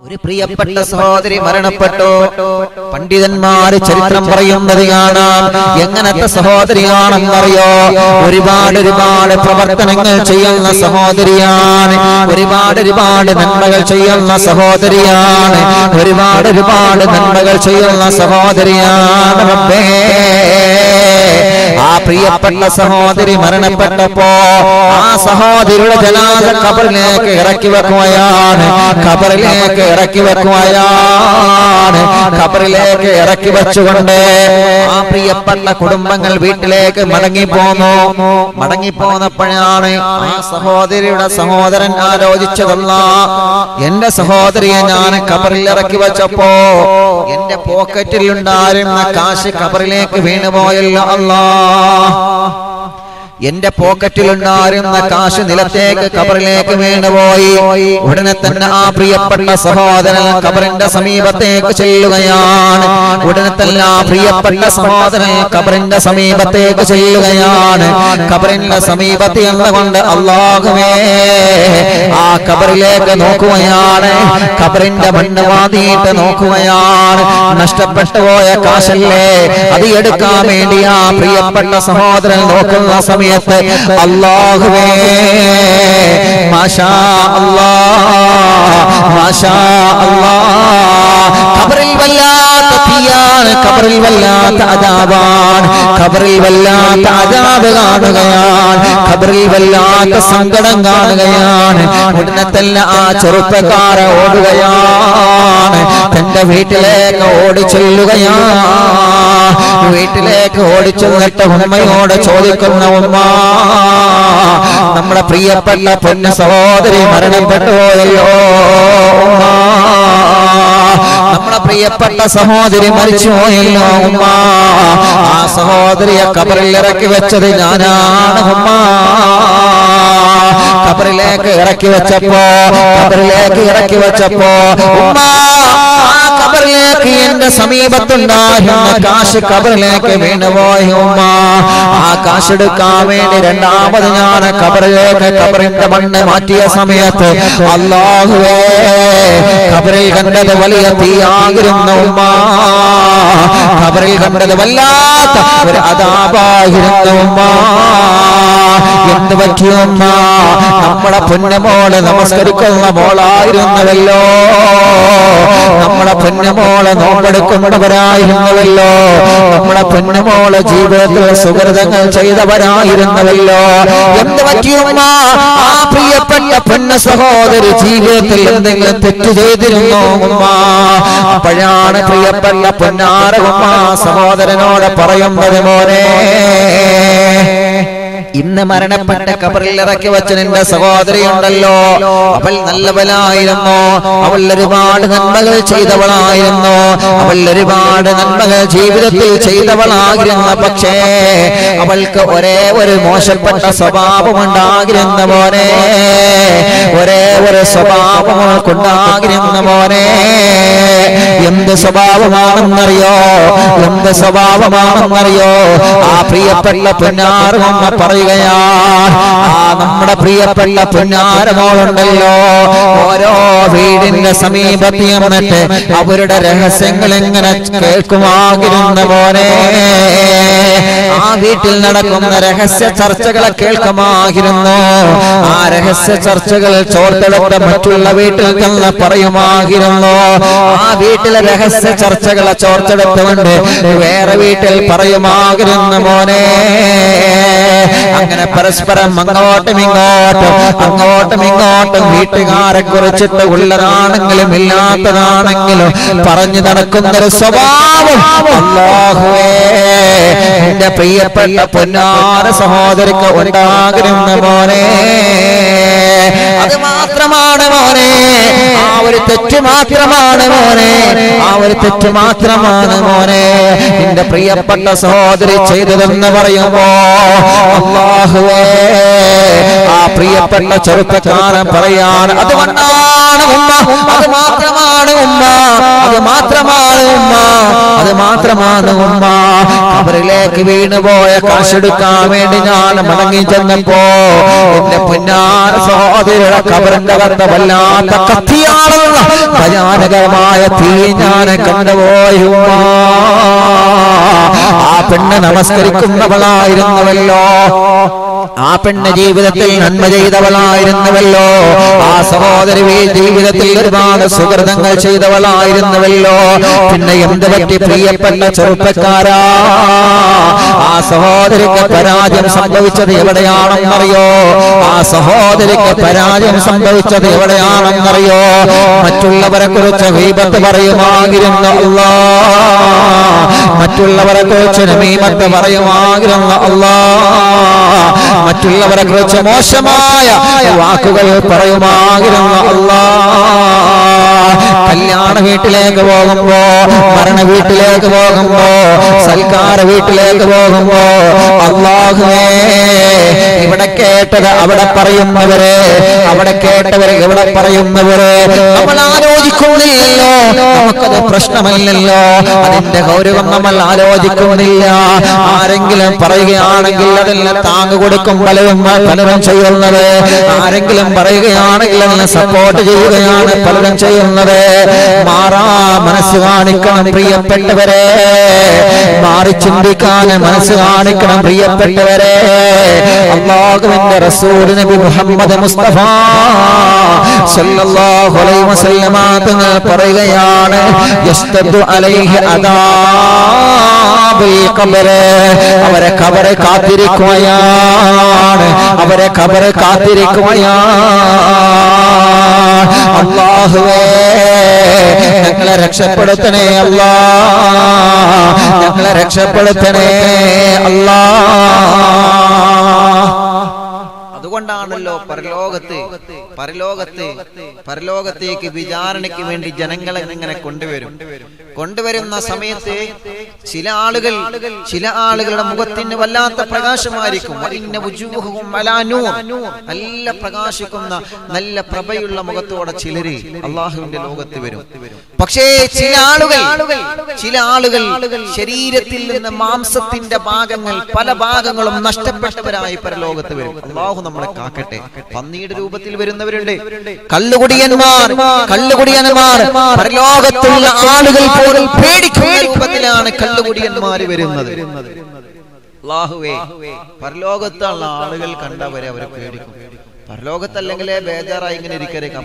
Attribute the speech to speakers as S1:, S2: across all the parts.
S1: ഒരു പ്രിയപ്പെട്ട സഹോദരി മരണപ്പെട്ടു പണ്ഡിതന്മാര് ചരിത്രം പറയുന്നത് കാണാം എങ്ങനത്തെ സഹോദരിയാണെന്നറിയോ ഒരുപാട് ഒരുപാട് പ്രവർത്തനങ്ങൾ ചെയ്യുന്ന സഹോദരിയാണ് ഒരുപാട് ഒരുപാട് നന്മകൾ ചെയ്യുന്ന സഹോദരിയാണ് ഒരുപാട് ഒരുപാട് നന്മകൾ ചെയ്യുന്ന സഹോദരിയാണ് റബ്ബേ ആ പ്രിയപ്പെട്ട സഹോദരി മരണപ്പെട്ടപ്പോ ആ സഹോദരിയുടെ ജനാദ കബറിലേക്ക് ഇറക്കി വെക്കുകയാണ് കബറിലേക്ക് ഇറക്കി വെക്കുകയാണ് കബറിലേക്ക് ഇറക്കി വെച്ചുകൊണ്ട് ആ പ്രിയപ്പെട്ട കുടുംബങ്ങൾ വീട്ടിലേക്ക് മടങ്ങി പോന്നു മടങ്ങി പോന്നപ്പോഴാണ് ആ സഹോദരിയുടെ സഹോദരൻ ആലോചിച്ചതല്ല എന്റെ സഹോദരിയെ ഞാൻ കബറിൽ ഇറക്കി വെച്ചപ്പോ എന്റെ പോക്കറ്റിൽ ഉണ്ടായിരുന്ന കാശ് കബറിലേക്ക് വീണുപോയല്ലോ അല്ലാ എന്റെ പോക്കറ്റിൽ ഉണ്ടായിരുന്ന കാശ് നിലത്തേക്ക് കബറിലേക്ക് വീണുപോയി ഉടനെ തന്നെ ആ പ്രിയപ്പെട്ട സഹോദരൻ കബറിന്റെ സമീപത്തേക്ക് ചെല്ലുകയാണ് ഉടനെ തന്നെ ആ പ്രിയപ്പെട്ട സഹോദരൻ കബറിന്റെ സമീപത്തേക്ക് ചെല്ലുകയാണ് കബറിന്റെ സമീപത്ത് എന്നുകൊണ്ട് അള്ളാഹുവേ ആ കബറിലേക്ക് നോക്കുകയാണ് കബറിന്റെ മണ്ണ് വാതിയിട്ട് നോക്കുകയാണ് നഷ്ടപ്പെട്ടു പോയ കാശല്ലേ അത് എടുക്കാൻ വേണ്ടി ആ പ്രിയപ്പെട്ട സഹോദരൻ നോക്കുന്ന സമയത്ത് അള്ളാഹുവേ മാഷാ അല്ലാ മാഷാ അല്ലാ കബറിൽ വല്ലാത്ത തീയാണ് കബറിൽ വല്ലാത്ത അതാവാണ് കബറിൽ വല്ലാത്ത അതാവ് കാണുകയാണ് കബറിൽ വല്ലാത്ത സങ്കടം കാണുകയാണ് ഉടനെ തന്നെ ആ ചെറുപ്പക്കാരെ ഓടുകയാണ് തന്റെ വീട്ടിലേക്ക് ഓടി ചെല്ലുകയാണ് വീട്ടിലേക്ക് ഓടി ചെന്നിട്ട് ഉമ്മയോട് ചോദിക്കുന്ന ഉമ്മ നമ്മുടെ പ്രിയപ്പെട്ട പൊന്ന സഹോദരി മരണപ്പെട്ടു പോയല്ലോ ഉമ്മ നമ്മുടെ പ്രിയപ്പെട്ട സഹോദരി മരിച്ചു പോയല്ലോ ഉമ്മ ആ സഹോദരിയെ കബറിൽ ഇറക്കി വെച്ചത് ഞാനാണ് ഉമ്മ കബറിലേക്ക് ഇറക്കി വെച്ചപ്പോ കബറിലേക്ക് ഇറക്കി വെച്ചപ്പോ ഉമ്മ ആ കബറിലേക്ക് എന്റെ സമീപത്തുണ്ടായിരുന്ന കാശ് കബറിലേക്ക് വീണുപോയി ഉമ്മ ആ കാശ് എടുക്കാൻ വേണ്ടി രണ്ടാമത് ഞാൻ കബറിലേക്ക് കബറിന്റെ മണ്ണ് മാറ്റിയ സമയത്ത് അള്ളാഹുവേ കബറിൽ കണ്ടത് വലിയ തീയാകിരുന്ന ഉമ്മ കബറിൽ കണ്ടത് വല്ലാത്ത ഒരു അതാപായിരുന്ന ഉമ്മ എന്ത് പറ്റിയുമ്മ നമ്മളെ പൊന്നമോള് നമസ്കരിക്കുന്ന മോളായിരുന്നുവല്ലോ നമ്മളെ പൊന്നമോളെ നോമ്പെടുക്കുന്നവരായിരുന്നുവല്ലോ നമ്മളെ പൊന്നമോളെ ജീവിതത്തിൽ സുഹൃതങ്ങൾ ചെയ്തവരായിരുന്നുവല്ലോ എന്ത് പറ്റിയുമ്മ ആ പ്രിയപ്പെട്ട പൊന്ന സഹോദരി ജീവിതത്തിൽ എന്തെങ്കിലും തെറ്റ് ചെയ്തിരുന്നോ ഉമ്മ അപ്പോഴാണ് പ്രിയപ്പെട്ട പൊന്നാര ഉമ്മ സഹോദരനോട് പറയുന്നത് മോനെ ഇന്ന് മരണപ്പെട്ട കബറിൽ ഇറക്കി വെച്ച നിന്റെ സഹോദരി ഉണ്ടല്ലോ അവൾ നല്ലവളായിരുന്നു അവൾ ഒരുപാട് നന്മകൾ ചെയ്തവളായിരുന്നു അവൾ ഒരുപാട് നന്മകൾ ജീവിതത്തിൽ ചെയ്തവളായിരുന്നു പക്ഷേ അവൾക്ക് ഒരേ ഒരു മോശപ്പെട്ട സ്വഭാവം ഉണ്ടാകിരുന്ന മോനെ ഒരേ ഒരു സ്വഭാവം അവൾക്കുണ്ടാകിരുന്ന മോനെ എന്ത് സ്വഭാവമാണെന്നറിയോ എന്ത് സ്വഭാവമാണെന്നറിയോ ആ പ്രിയപ്പെട്ട പൊന്നാറുമ്മ പറയുകയാണ് ആ നമ്മുടെ പ്രിയപ്പെട്ട പൊന്നാരമോളുണ്ടല്ലോ ഓരോ വീടിന്റെ സമീപത്ത് എന്നിട്ട് അവരുടെ രഹസ്യങ്ങൾ എങ്ങനെ കേൾക്കുമാകിരുന്ന പോലെ ആ വീട്ടിൽ നടക്കുന്ന രഹസ്യ ചർച്ചകളെ കേൾക്കുമായിരുന്നു ആ രഹസ്യ ചർച്ചകൾ ചോർത്തെടുത്ത് മറ്റുള്ള വീട്ടിൽ നിന്ന് പറയുമായിരുന്നു ആ വീട്ടിലെ രഹസ്യ ചർച്ചകളെ ചോർത്തെടുത്തുകൊണ്ട് വേറെ വീട്ടിൽ പറയുമാകിരുന്ന മോനെ അങ്ങനെ പരസ്പരം അങ്ങോട്ടും ഇങ്ങോട്ടും അങ്ങോട്ടും ഇങ്ങോട്ടും വീട്ടുകാരെ കുറിച്ചിട്ട് ഉള്ളതാണെങ്കിലും ഇല്ലാത്തതാണെങ്കിലും പറഞ്ഞു നടക്കുന്നൊരു സ്വഭാവം അല്ലാഹുവേ എന്റെ പ്രിയപ്പെട്ട പൊന്നാര സഹോദരിക്ക് ഉണ്ടാകുന്ന മോനെ അത് മാത്രമാണ് മോനെ ആ ഒരു തെറ്റ് മാത്രമാണ് മോനെ ആ ഒരു തെറ്റ് മാത്രമാണ് മോനെ നിന്റെ പ്രിയപ്പെട്ട സഹോദരി ചെയ്തതെന്ന് പറയുമ്പോ അള്ളാഹുവേ ആ പ്രിയപ്പെട്ട ചെറുപ്പക്കാരൻ പറയാണ് അതുകൊണ്ടാണ് ഉമ്മ അത് മാത്രമാണ് ഉമ്മ അത് മാത്രമാണ് ഉമ്മ അത് മാത്രമാണ് ഉമ്മ അവരിലേക്ക് വീണുപോയ കാശെടുക്കാൻ വേണ്ടി ഞാൻ മടങ്ങി ചെന്നപ്പോ എന്റെ പൊന്നാര സഹോദരിയുടെ കബറിന്റെ കത്ത വല്ലാത്ത കത്തിയാണെന്ന ഭയാനകമായ തീ ഞാൻ കണ്ടുപോയി ഉമ്മാ. ആ പെണ്ണ് നമസ്കരിക്കുന്നവളായിരുന്നുവല്ലോ ആ പെണ്ണ് ജീവിതത്തിൽ നന്മ ചെയ്തവളായിരുന്നുവല്ലോ ആ സഹോദരി ഈ ജീവിതത്തിൽ ഒരുപാട് സുഹൃതങ്ങൾ ചെയ്തവളായിരുന്നുവല്ലോ പിന്നെ എന്ത് പറ്റി പ്രിയപ്പെട്ട ചെറുപ്പക്കാരാ ആ സഹോദരിക്ക് പരാജയം സംഭവിച്ചത് എവിടെയാണെന്നറിയോ ആ സഹോദരിക്ക് പരാജയം സംഭവിച്ചത് എവിടെയാണെന്നറിയോ മറ്റുള്ളവരെ കുറിച്ച് വീപത്ത് പറയുമാകിരുന്ന അല്ലാ മറ്റുള്ളവരെ കുറിച്ച് നമീമത്ത് പറയുമാകിരുന്ന അല്ലാ മറ്റുള്ളവരെ കുറിച്ച് മോശമായ വാക്കുകൾ പറയുമാകിരുന്ന അല്ലാ കല്യാണ വീട്ടിലേക്ക് പോകുമ്പോ മരണ വീട്ടിലേക്ക് പോകുമ്പോ സൽക്കാര വീട്ടിലേക്ക് പോകുമ്പോ അള്ളാഹുവേ ഇവിടെ കേട്ടത് അവിടെ പറയുന്നവരെ അവിടെ കേട്ടവരെ ഇവിടെ പറയുന്നവരെ നമ്മൾ ആലോചിക്കുന്നില്ലല്ലോ നമുക്കത് പ്രശ്നമില്ലല്ലോ അതിന്റെ ഗൗരവം നമ്മൾ ആലോചിക്കുന്നില്ല ആരെങ്കിലും പറയുകയാണെങ്കിൽ അതെല്ലാം താങ്ങ് കൊടുക്കും പലരും പലരും ചെയ്യുന്നത് ആരെങ്കിലും പറയുകയാണെങ്കിൽ അതിനെ സപ്പോർട്ട് ചെയ്യുകയാണ് പലരും ചെയ്യുന്നത് മാറാ മനസ്സ് കാണിക്കണം പ്രിയപ്പെട്ടവരെ മാറി ചിന്തിക്കാൻ മനസ്സ് കാണിക്കണം പ്രിയപ്പെട്ടവരെ അള്ളാഹുവിന്റെ റസൂൽ നബി മുഹമ്മദ് മുസ്തഫ സല്ലല്ലാഹു അലൈഹി വസല്ലമ തങ്ങൾ പറയുകയാണ് യസ്തദു അലൈഹി അദാബുൽ ഖബർ അവരെ ഖബറ് കാത്തിരിക്കുകയാണ് അവരെ ഖബറ് കാത്തിരിക്കുകയാണ് അള്ളാഹുവേ ഞങ്ങളെ രക്ഷപ്പെടുത്തണേ അല്ലാ ഞങ്ങളെ രക്ഷപ്പെടുത്തണേ അല്ലാ
S2: അതുകൊണ്ടാണല്ലോ പരലോകത്ത് പരലോകത്ത് പരലോകത്തേക്ക് വിചാരണയ്ക്ക് വേണ്ടി ജനങ്ങളെ ഇങ്ങനെ കൊണ്ടുവരും കൊണ്ടുവരുന്ന സമയത്ത് ചില ആളുകൾ ചില ആളുകളുടെ മുഖത്തിന് വല്ലാത്ത പ്രകാശമായിരിക്കും വഇന്ന വുജൂഹുഹും അലാ നൂർ. നല്ല പ്രകാശിക്കുന്ന നല്ല പ്രഭയുള്ള മുഖത്തോടെ ചിലര് അള്ളാഹുവിന്റെ ലോകത്ത് വരും പക്ഷേ ചില ആളുകൾ ചില ആളുകൾ ശരീരത്തിൽ നിന്ന് മാംസത്തിന്റെ ഭാഗങ്ങൾ പല ഭാഗങ്ങളും നഷ്ടപ്പെട്ടവരായി പരലോകത്ത് വരും അള്ളാഹു നമ്മളെ കാക്കട്ടെ പന്നിയുടെ രൂപത്തിൽ വരുന്നവരുണ്ട് കള്ളുകുടിയന്മാർ കള്ളുകുടിയന്മാർ പരലോകത്തുള്ള ആളുകൾ പോലും പേടിക്കുന്ന രൂപത്തിലാണ് കള്ളുകുടിയന്മാർ വരുന്നത് അള്ളാഹുവേ പരലോകത്തുള്ള ആളുകൾ കണ്ടവരെ അവരെ പേടിക്കും പരലോകത്തല്ലെങ്കിലേ ബേജാറായി ഇങ്ങനെ ഇരിക്കരേക്കാം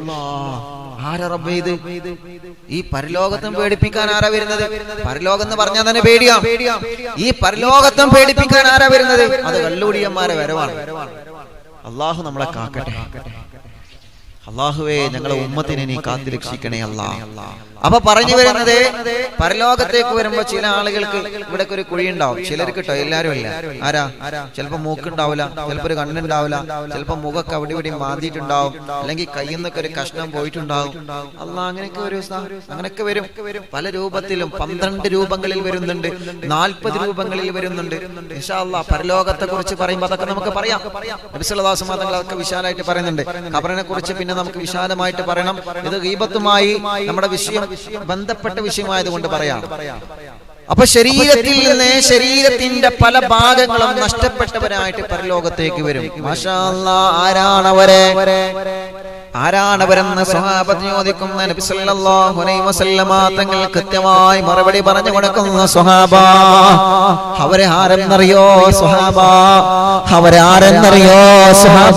S2: ആരാ റബ്ബേ ഇത് ഈ പരലോകത്തും പേടിപ്പിക്കാൻ ആരാ വരുന്നത് പരലോകം എന്ന് പറഞ്ഞാൽ തന്നെ പേടിയാ ഈ പരലോകത്തും പേടിപ്പിക്കാൻ ആരാ വരുന്നത് അത് കള്ളുടിയന്മാരെ വരവാണ് അള്ളാഹു നമ്മളെ കാക്കട്ടെ അള്ളാഹുവേ ഞങ്ങളെ ഉമ്മത്തിനെ നീ കാത്തു രക്ഷിക്കണേ അല്ലാ അപ്പൊ പറഞ്ഞു വരുന്നത് പരലോകത്തേക്ക് വരുമ്പോ ചില ആളുകൾക്ക് ഇവിടെ ഒരു കുഴി ഉണ്ടാവും ചിലർക്ക് കേട്ടോ എല്ലാരും ഇല്ല ആരാ ചിലപ്പോ മൂക്കുണ്ടാവില്ല ചിലപ്പോ ഒരു കണ്ണുണ്ടാവില്ല ചിലപ്പോ മുഖമൊക്കെ അവിടെ ഇവിടെ മാന്തിയിട്ടുണ്ടാവും അല്ലെങ്കിൽ കയ്യിൽ നിന്നൊക്കെ ഒരു കഷ്ണം പോയിട്ടുണ്ടാവും അല്ല അങ്ങനെയൊക്കെ ഒരു സ- അങ്ങനെയൊക്കെ വരും പല രൂപത്തിലും പന്ത്രണ്ട് രൂപങ്ങളിൽ വരുന്നുണ്ട് നാൽപ്പത് രൂപങ്ങളിൽ വരുന്നുണ്ട് ഇൻഷാ അല്ലാ പരലോകത്തെ കുറിച്ച് പറയുമ്പോൾ അതൊക്കെ നമുക്ക് പറയാം നബിസ്വല്ലാസ് മതങ്ങൾ അതൊക്കെ വിശാലമായിട്ട് പറയുന്നുണ്ട് ഖബറിനെ കുറിച്ച് പിന്നെ നമുക്ക് വിശാലമായിട്ട് പറയണം ഇത് ഗീബത്തുമായി നമ്മുടെ വിഷയം ബന്ധപ്പെട്ട വിഷയമായതുകൊണ്ട് പറയാം അപ്പൊ ശരീരത്തിൽ നിന്ന് ശരീരത്തിന്റെ പല ഭാഗങ്ങളും നഷ്ടപ്പെട്ടവരായിട്ട് പരലോകത്തേക്ക് വരും മാഷാ അല്ലാ, ആരാണവരെ ആരാണവരെന്ന് സ്വഹാബത്ത് ചോദിക്കുന്ന നബി സല്ലല്ലാഹു അലൈഹി വസല്ലമ തങ്ങൾ കൃത്യമായി മറുപടി പറഞ്ഞു കൊടുക്കുന്ന സ്വഹാബ അവരെ ആരെന്നറിയോ സ്വഹാബ
S1: അവരെ ആരെന്നറിയോ സ്വഹാബ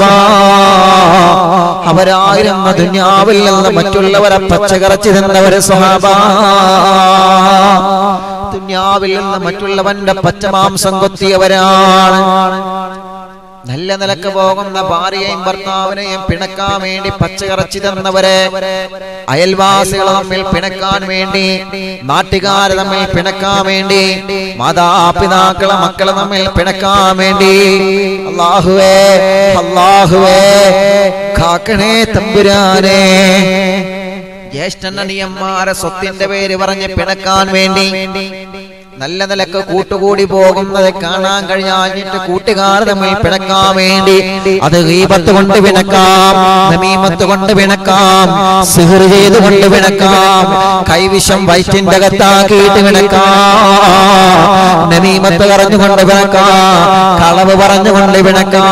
S1: അവരായിരുന്ന ദുന്യാവിൽ നിന്ന് മറ്റുള്ളവരെ പച്ചകറച്ചു തന്നവരെ സ്വഹാബ
S2: ദുന്യാവിൽ നിന്ന് മറ്റുള്ളവന്റെ പച്ചമാംസം കൊത്തിയവരാണ് നല്ല നിലക്ക് പോകുന്ന ഭാര്യയെയും ഭർത്താവിനെയും പിണക്കാൻ വേണ്ടി പച്ചയിറച്ചി തന്നവരെ അയൽവാസികൾ തമ്മിൽ പിണക്കാൻ വേണ്ടി നാട്ടുകാർ തമ്മിൽ പിണക്കാൻ വേണ്ടി മാതാപിതാക്കളെ മക്കളെ തമ്മിൽ പിണക്കാൻ വേണ്ടി അള്ളാഹുവേ അള്ളാഹുവേ കാക്കണേ തമ്പുരാനേ ജ്യേഷ്ഠനനിയന്മാരെ സ്വത്തിന്റെ പേര് പറഞ്ഞ് പിണക്കാൻ വേണ്ടി നല്ല നിലക്ക് കൂട്ടുകൂടി പോകുന്നത് കാണാൻ കഴിഞ്ഞാഞ്ഞിട്ട് കൂട്ടുകാർ തമ്മിൽ പിണക്കാൻ വേണ്ടി അത് ഗീപത്ത് കൊണ്ട് പിണക്കാം നമീമത്ത് കൊണ്ട് പിണക്കാം സിഹർ ചെയ്ത് കൊണ്ട് പിണക്കാം കൈവിഷം വയറ്റിന്റെ അകത്താക്കിയിട്ട് പിണക്കാം നമീമത്ത് പറഞ്ഞുകൊണ്ട് പിണക്കാം കളവ് പറഞ്ഞുകൊണ്ട് പിണക്കാം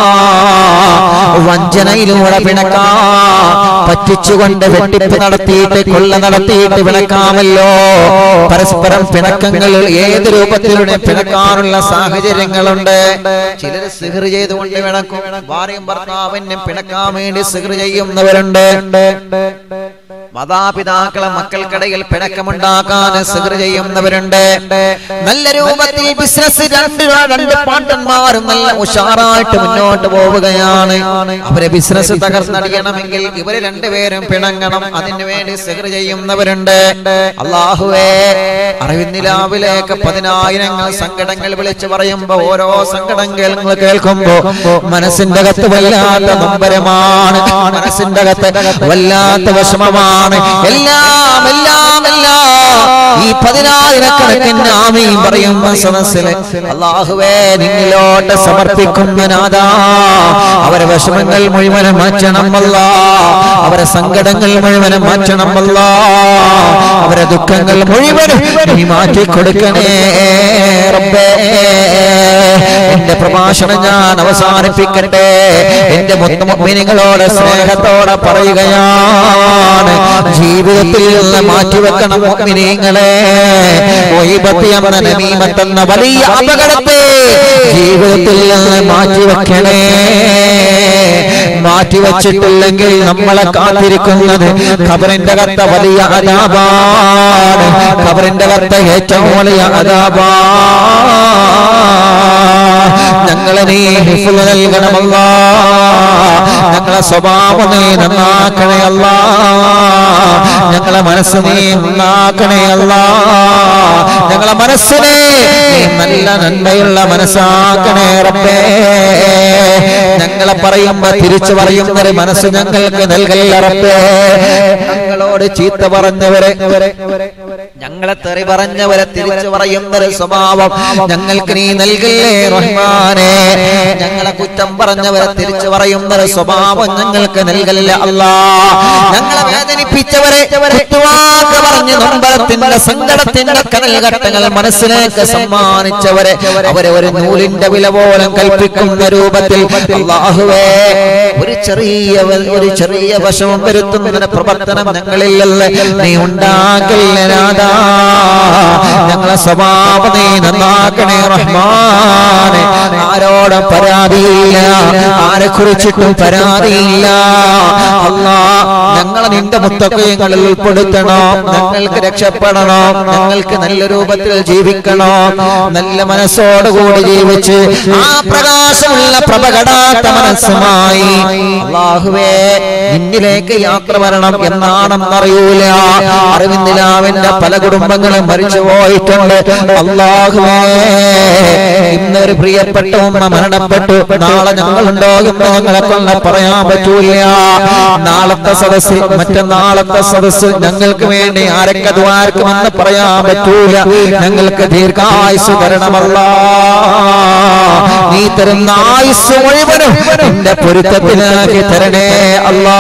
S2: വഞ്ചനയിലൂടെ പിണക്കാം പറ്റിച്ചുകൊണ്ട് വെട്ടിപ്പ് നടത്തിയിട്ട് കൊള്ള നടത്തിയിട്ട് പിണക്കാമല്ലോ പരസ്പരം പിണക്കങ്ങൾ ഏത് രൂപത്തിലൂടെ പിണക്കാനുള്ള സാഹചര്യങ്ങളുണ്ട് ചിലർ സിഹർ ചെയ്തുകൊണ്ട് പിണക്കും ഭാര്യയും ഭർത്താവിനും പിണക്കാൻ വേണ്ടി സിഹർ ചെയ്യുന്നവരുണ്ട് മാതാപിതാക്കളെ മക്കൾക്കിടയിൽ പിണക്കമുണ്ടാക്കാൻ സിഹർ ചെയ്യുന്നവരുണ്ട് നല്ല രൂപത്തിൽ ബിസിനസ് രണ്ട് രണ്ട് പാട്ടന്മാരും നല്ല ഉഷാറായിട്ട് മുന്നോട്ട് പോവുകയാണ് അവരെ ബിസിനസ് തകർന്നടിയണമെങ്കിൽ ഇവര് രണ്ടുപേരും പിണങ്ങണം അതിനു വേണ്ടി സിഹർ ചെയ്യുന്നവരുണ്ട് അള്ളാഹുവേ അറിവിന്ദിലാവിലേക്ക് പതിനായിരങ്ങൾ സങ്കടങ്ങൾ വിളിച്ചു പറയുമ്പോ ഓരോ സങ്കടങ്ങൾ കേൾക്കുമ്പോ മനസ്സിന്റെ അകത്ത് വല്ലാത്ത നൊമ്പരമാണ് മനസ്സിന്റെ അകത്ത് വല്ലാത്ത വിഷമമാണ് എല്ലാം എല്ലാം എല്ലാം ഈ പതിനായിരക്കണക്കിന് ആമയും പറയുന്ന സദസ്സില് അള്ളാഹുവേ നിന്നിലോട്ട് സമർപ്പിക്കുന്ന നാദാ അവരെ വിഷമങ്ങൾ മുഴുവനും മാറ്റണം അല്ല അവരെ സങ്കടങ്ങൾ മുഴുവനും മാറ്റണം അല്ല അവരെ ദുഃഖങ്ങൾ മുഴുവനും നീ മാറ്റി കൊടുക്കണേ റബ്ബേ എന്റെ പ്രഭാഷണം ഞാൻ അവസാനിപ്പിക്കട്ടെ എന്റെ മുത്തമിനികളോട് സ്നേഹത്തോടെ പറയുകയാണ് ജീവിതത്തിൽ നിന്ന് മാറ്റിവെക്കണം മുഅ്മിനീങ്ങളെ ഒയ്ബത്ത് എന്ന നമീമത്ത് എന്ന വലിയ അപകടത്തെ ജീവിതത്തിൽ നിന്ന് മാറ്റിവെക്കണേ മാറ്റിവെച്ചിട്ടില്ലെങ്കിൽ നമ്മളെ കാത്തിരിക്കുന്നത് ഖബറിന്റെ കത്ത വലിയ അതാപാണ് ഖബറിന്റെ കത്ത ഏറ്റവും വലിയ അതാപാ ഞങ്ങളെ നീ ഹിഫ്ള് നൽകണമല്ല ഞങ്ങളെ സ്വഭാവം നീ നന്നാക്കണേ അല്ല ഞങ്ങളെ മനസ്സ് നീ നന്നാക്കണേ അല്ല ഞങ്ങളെ മനസ്സിനെ നീ നല്ല നന്മയുള്ള മനസ്സാക്കണേ റബ്ബേ ഞങ്ങളെ പറയുമ്പോ തിരിച്ചു പറയുന്നൊരു മനസ്സ് ഞങ്ങൾക്ക് നൽകല്ല റബ്ബേ ഞങ്ങളോട് ചീത്ത പറഞ്ഞവരെ ഞങ്ങളെ തെറി പറഞ്ഞവരെ തിരിച്ചു പറയുന്നൊരു സ്വഭാവം ഞങ്ങൾക്ക് നീ നൽകില്ലേ റഹ്മാനെ ഞങ്ങളെ കുറ്റം പറഞ്ഞവരെ തിരിച്ചു പറയുന്നൊരു സ്വഭാവം ഞങ്ങൾക്ക് നൽകല്ല അല്ലാ ഞങ്ങളെ വേദനിപ്പിച്ചവരെ കുത്തുവാക്ക് പറഞ്ഞ് നൊമ്പരത്തിന്റെ സങ്കടത്തിന്റെ കനൽഘട്ടങ്ങൾ മനസ്സിലേക്ക് സമ്മാനിച്ചവരെ അവരെ ഒരു നൂലിന്റെ വില പോലും കൽപ്പിക്കുന്ന രൂപത്തിൽ അള്ളാഹുവേ ഒരു ചെറിയ വ- ഒരു ചെറിയ വശവും വരുത്തുന്നതിന് പ്രവർത്തനം ഞങ്ങളിലല്ല നീ ഉണ്ടാക്കില്ല നാഥാ. ഞങ്ങളെ സ്വഭാവം നീ നന്നാക്കണേ റഹ്മാനെ ആരോടും പരാതിയില്ല ആരെ കുറിച്ചിട്ടും പരാതിയില്ല അല്ലാ ഞങ്ങളെ നിന്റെ മുത്തക്കയങ്ങളിൽ ഉൾപ്പെടുത്തണോ ഞങ്ങൾക്ക് രക്ഷപ്പെടണോ ഞങ്ങൾക്ക് നല്ല രൂപത്തിൽ ജീവിക്കണോ നല്ല മനസ്സോടുകൂടി ജീവിച്ച് ആ പ്രകാശമുള്ള പ്രഭകടാത്ത മനസ്സുമായി അള്ളാഹുവേ നിന്നിലേക്ക് യാത്ര വരണം എന്നാണെന്നറിയൂല അറിവിന്ദിലാവിന്റെ പല കുടുംബങ്ങളും മരിച്ചു പോയിട്ടുണ്ട് അള്ളാഹുവേ ഇന്നൊരു പ്രിയപ്പെട്ട ഉമ്മ മരണപ്പെട്ടു നാളെ ഞങ്ങളുണ്ടോ എന്ന് ഞങ്ങളെ കൊണ്ട് പറയാൻ പറ്റൂല നാളത്തെ സദസ്സിൽ മറ്റന്നാളത്തെ സദസ്സിൽ ഞങ്ങൾക്ക് വേണ്ടി ആരൊക്കെ ദ്വാരക്കുമെന്ന് പറയാൻ പറ്റൂല ഞങ്ങൾക്ക് ദീർഘായുസ് തരണമല്ല നീ തരുന്ന ആയുസ് മുഴുവനും എന്റെ പൊരുത്തത്തിനാക്കി തരണേ അല്ലാ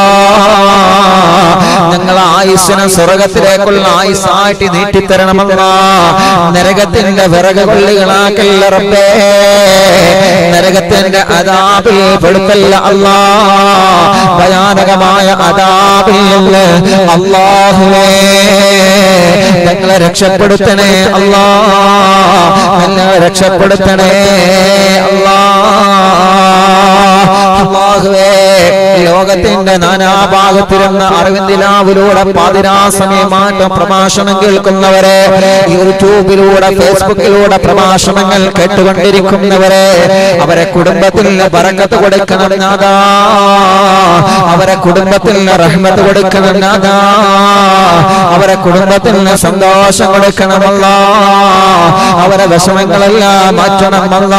S2: ഞങ്ങൾ ആയുസ്സിനെ സ്വർഗത്തിലേക്കുള്ള ആയുസ്സായിട്ട് നീട്ടിത്തരണമല്ല നരകത്തിന്റെ വിറക് കൊള്ളികളാക്കല്ല റബ്ബേ നരകത്തിന്റെ അതാപിൽ പെടുത്തല്ല അല്ലാ ഭയാനകമായ അതാപിൽ നിന്ന് അള്ളാഹുവേ ഞങ്ങളെ രക്ഷപ്പെടുത്തണേ അല്ലാ ഞങ്ങളെ രക്ഷപ്പെടുത്തണേ അല്ലാ അള്ളാഹുവേ ലോകത്തിന്റെ നാനാഭാഗത്തിരുന്ന അറിവിന്ദിലാവിലൂടെ പാതിരാ സമയമാറ്റം പ്രഭാഷണം കേൾക്കുന്നവരെ യൂട്യൂബിലൂടെ ഫേസ്ബുക്കിലൂടെ പ്രഭാഷണങ്ങൾ കേട്ടുകൊണ്ടിരിക്കുന്നവരെ അവരെ കുടുംബത്തിൽ ബറക്കത്ത് കൊടുക്കണം നാദാ അവരെ കുടുംബത്തിൽ റഹ്മത്ത് കൊടുക്കണം നാദാ അവരെ കുടുംബത്തിൽ സന്തോഷം കൊടുക്കണമല്ല അവരെ വിഷമങ്ങളെല്ലാം മാറ്റണമല്ല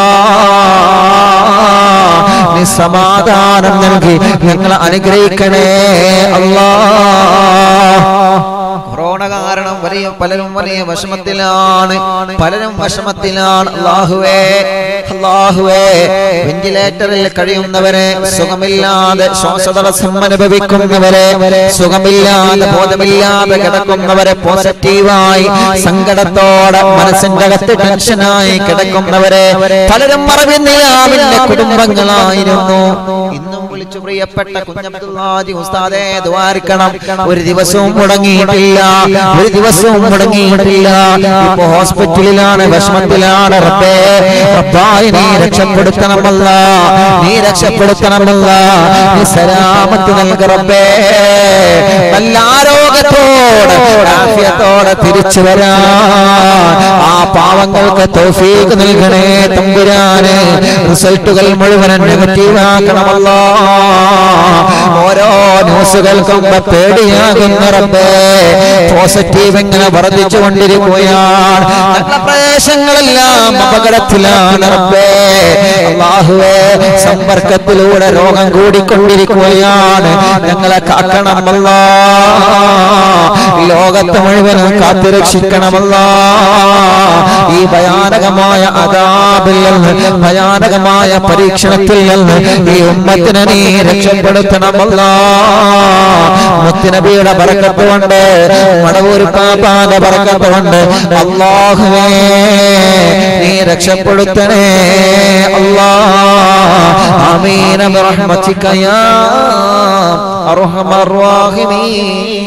S2: നീ സമാധാനം നൽകി ഞങ്ങളെ അനുഗ്രഹിക്കണേ അല്ലാ കൊറോണ കാരണം വലിയ പലരും വലിയ വിഷമത്തിലാണ് പലരും വിഷമത്തിലാണ് അള്ളാഹുവേ അള്ളാഹുവേ വെന്റിലേറ്ററിൽ കഴിയുന്നവരെ സുഖമില്ലാതെ ശ്വാസതടസ്സം അനുഭവിക്കുന്നവരെ സുഖമില്ലാതെ ബോധമില്ലാതെ കിടക്കുന്നവരെ പോസിറ്റീവായി സങ്കടത്തോടെ മനസ്സിന്റെ അകത്ത് ടെൻഷനായി കിടക്കുന്നവരെ പലരും മറവിന്നിലാവിന്റെ കുടുംബങ്ങളായിരുന്നു ഇന്നും വിളിച്ചു പ്രിയപ്പെട്ട കുഞ്ഞബ്ദുല്ലാജി ഉസ്താദെ ദ്വാരിക്കണം ഒരു ദിവസവും മുടങ്ങിയിട്ടില്ല ഒരു ദിവസവും മുടങ്ങിയിട്ടില്ല ഇപ്പൊ ഹോസ്പിറ്റലിലാണ് വിഷമത്തിലാണ് റബ്ബേ റബ്ബായി നീ രക്ഷപ്പെടുത്തണമല്ല നീ രക്ഷപ്പെടുത്തണമല്ല നീ സലാമത്ത് നൽക റബ്ബേ നല്ല ആരോഗ്യത്തോടെ ആഫിയത്തോടെ തിരിച്ചു വരാൻ ആ പാവങ്ങൾക്ക് തൗഫീഖ് നൽകണേ തമ്പുരാന് റിസൾട്ടുകൾ മുഴുവൻ നെഗറ്റീവ് ആക്കണമല്ല ഓരോ ന്യൂസുകൾക്കും പേടിയാകുന്ന റബ്ബേ പോസിറ്റീവ് ഇങ്ങനെ വർദ്ധിച്ചു കൊണ്ടിരിക്കുകയാണ് ഞങ്ങളുടെ പ്രദേശങ്ങളെല്ലാം അപകടത്തിലാണ് റബ്ബേ അള്ളാഹുവേ സമ്പർക്കത്തിലൂടെ രോഗം കൂടിക്കൊണ്ടിരിക്കുകയാണ് ഞങ്ങളെ കാക്കണമല്ല ലോകത്ത് മുഴുവനും കാത്തുരക്ഷിക്കണമല്ല ഈ ഭയാനകമായ അതാപിൽ നിന്ന് ഭയാനകമായ പരീക്ഷണത്തിൽ നിന്ന് ഈ ഉമ്മത്തിനെ നീ രക്ഷപ്പെടുത്തണമല്ല മുത്തുനബിയുടെ ബറക്കത്ത് കൊണ്ട് മടവൂർ പാപ്പാന്റെ ബറക്കത്ത് കൊണ്ട് അള്ളാഹുവേ നീ രക്ഷപ്പെടുത്തണേ അല്ലാ ആമീന ബിറഹ്മതിക യാ അർഹമർ റഹീമീൻ